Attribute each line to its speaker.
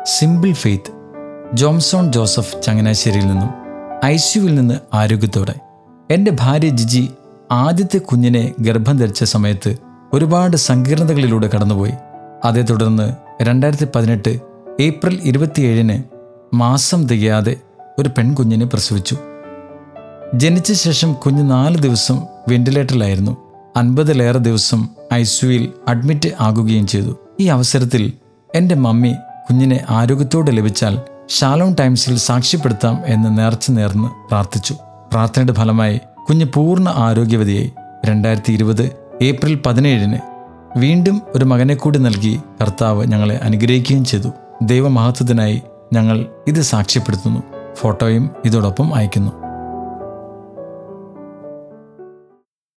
Speaker 1: simple faith ജോംസോൺ Joseph ചങ്ങനാശ്ശേരിയിൽ നിന്നും ഐസ്യുവിൽ നിന്ന് ആരോഗ്യത്തോടെ എൻ്റെ ഭാര്യ ജിജി ആദ്യത്തെ കുഞ്ഞിനെ ഗർഭം ധരിച്ച സമയത്ത് ഒരുപാട് സങ്കീർണതകളിലൂടെ കടന്നുപോയി അതേ തുടർന്ന് രണ്ടായിരത്തി പതിനെട്ട് ഏപ്രിൽ ഇരുപത്തിയേഴിന് മാസം തികയാതെ ഒരു പെൺകുഞ്ഞിനെ പ്രസവിച്ചു ജനിച്ച ശേഷം കുഞ്ഞ് നാല് ദിവസം വെന്റിലേറ്ററിലായിരുന്നു അൻപതിലേറെ ദിവസം ഐ സിയുയിൽ അഡ്മിറ്റ് ആകുകയും ചെയ്തു ഈ അവസരത്തിൽ എൻ്റെ മമ്മി കുഞ്ഞിനെ ആരോഗ്യത്തോടെ ലഭിച്ചാൽ ഷാലോൺ ടൈംസിൽ സാക്ഷ്യപ്പെടുത്താം എന്ന് നേർച്ച നേർന്ന് പ്രാർത്ഥിച്ചു പ്രാർത്ഥനയുടെ ഫലമായി കുഞ്ഞ് പൂർണ്ണ ആരോഗ്യവതിയായി രണ്ടായിരത്തി ഇരുപത് ഏപ്രിൽ പതിനേഴിന് വീണ്ടും ഒരു മകനെ കൂടി നൽകി കർത്താവ് ഞങ്ങളെ അനുഗ്രഹിക്കുകയും ചെയ്തു ദൈവമഹത്വത്തിനായി ഞങ്ങൾ ഇത് സാക്ഷ്യപ്പെടുത്തുന്നു ഫോട്ടോയും ഇതോടൊപ്പം അയക്കുന്നു